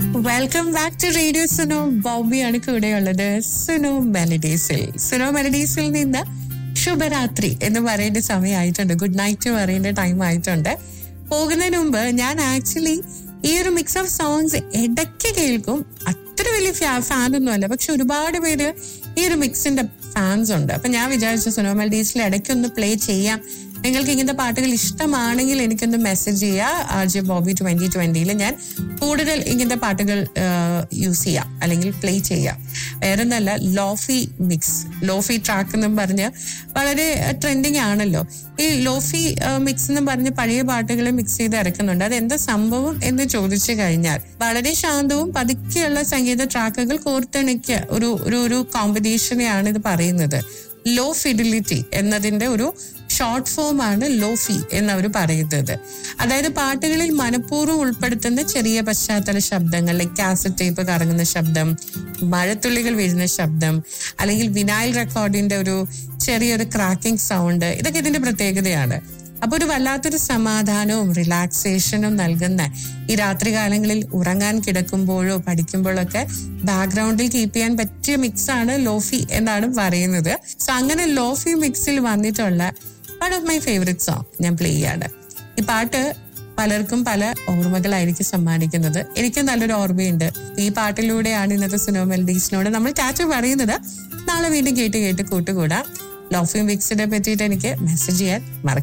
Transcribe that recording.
welcome back to radio Suno ബോബിയാണ് കൂടെയുള്ളത് സുനോ മെലഡീസിൽ സുനോ മെലഡീസിൽ നിന്ന് ശുഭരാത്രി എന്ന് പറയേണ്ട സമയമായിട്ടുണ്ട് ഗുഡ് നൈറ്റ് പറയേണ്ട ടൈം ആയിട്ടുണ്ട് പോകുന്നതിന് മുമ്പ് ഞാൻ ആക്ച്വലി ഈ ഒരു മിക്സ് ഓഫ് സോങ്സ് ഇടയ്ക്ക് കേൾക്കും അത്ര വലിയ ഫാൻ ഒന്നും അല്ല പക്ഷെ ഒരുപാട് പേര് ഈ ഒരു മിക്സിന്റെ ഫാൻസ് ഉണ്ട് അപ്പൊ ഞാൻ വിചാരിച്ചു സുനോ മെലഡീസിൽ ഇടയ്ക്കൊന്ന് പ്ലേ ചെയ്യാം നിങ്ങൾക്ക് ഇങ്ങനത്തെ പാട്ടുകൾ ഇഷ്ടമാണെങ്കിൽ എനിക്കൊന്ന് മെസ്സേജ് ചെയ്യുക ആർ ജെ ബോബി ട്വന്റി ട്വന്റിയിൽ ഞാൻ കൂടുതൽ ഇങ്ങനത്തെ പാട്ടുകൾ യൂസ് ചെയ്യാം അല്ലെങ്കിൽ പ്ലേ ചെയ്യാം വേറെ ഒന്നല്ല ലോഫി മിക്സ് ലോഫി ട്രാക്ക് എന്നും പറഞ്ഞ് വളരെ ട്രെൻഡിങ് ആണല്ലോ ഈ ലോഫി മിക്സ് എന്നും പറഞ്ഞ് പഴയ പാട്ടുകൾ മിക്സ് ചെയ്ത് ഇറക്കുന്നുണ്ട് അത് എന്താ സംഭവം എന്ന് ചോദിച്ചു കഴിഞ്ഞാൽ വളരെ ശാന്തവും പതുക്കെയുള്ള സംഗീത ട്രാക്കുകൾ കോർത്തിണക്കിയ ഒരു ഒരു ഒരു കോമ്പിനേഷനെയാണ് ഇത് പറയുന്നത് ലോ ഫിഡിലിറ്റി എന്നതിന്റെ ഒരു ഷോർട്ട് ഫോം ആണ് ലോഫി എന്നവർ പറയുന്നത് അതായത് പാട്ടുകളിൽ മനഃപൂർവ്വം ഉൾപ്പെടുത്തുന്ന ചെറിയ പശ്ചാത്തല ശബ്ദങ്ങൾ ലൈക് കാസറ്റ് ടേപ്പ് കറങ്ങുന്ന ശബ്ദം മഴത്തുള്ളികൾ വീഴുന്ന ശബ്ദം അല്ലെങ്കിൽ വിനായിൽ റെക്കോർഡിന്റെ ഒരു ചെറിയൊരു ക്രാക്കിംഗ് സൗണ്ട് ഇതൊക്കെ ഇതിന്റെ പ്രത്യേകതയാണ് അപ്പൊ ഒരു വല്ലാത്തൊരു സമാധാനവും റിലാക്സേഷനും നൽകുന്ന ഈ രാത്രികാലങ്ങളിൽ ഉറങ്ങാൻ കിടക്കുമ്പോഴോ പഠിക്കുമ്പോഴൊക്കെ ബാക്ക്ഗ്രൗണ്ടിൽ കീപ്പ് ചെയ്യാൻ പറ്റിയ മിക്സ് ആണ് ലോഫി എന്നാണ് പറയുന്നത് സോ അങ്ങനെ ലോഫി മിക്സിൽ വന്നിട്ടുള്ള one of my favourite song ഞാൻ പ്ലേ ചെയ്യാണ് ഈ പാട്ട് പലർക്കും പല ഓർമ്മകളായിരിക്കും സമ്മാനിക്കുന്നത് എനിക്ക് നല്ലൊരു ഓർമ്മയുണ്ട് ഈ പാട്ടിലൂടെയാണ് ഇന്നത്തെ സിനിമ മെലഡീസിനോട് നമ്മൾ ടാറ്റു പറയുന്നത് നാളെ വീണ്ടും കേട്ട് കേട്ട് കൂട്ടുകൂടാം ലോഫി മിക്സിനെ പറ്റിയിട്ട് എനിക്ക് മെസ്സേജ് ചെയ്യാൻ മറക്കും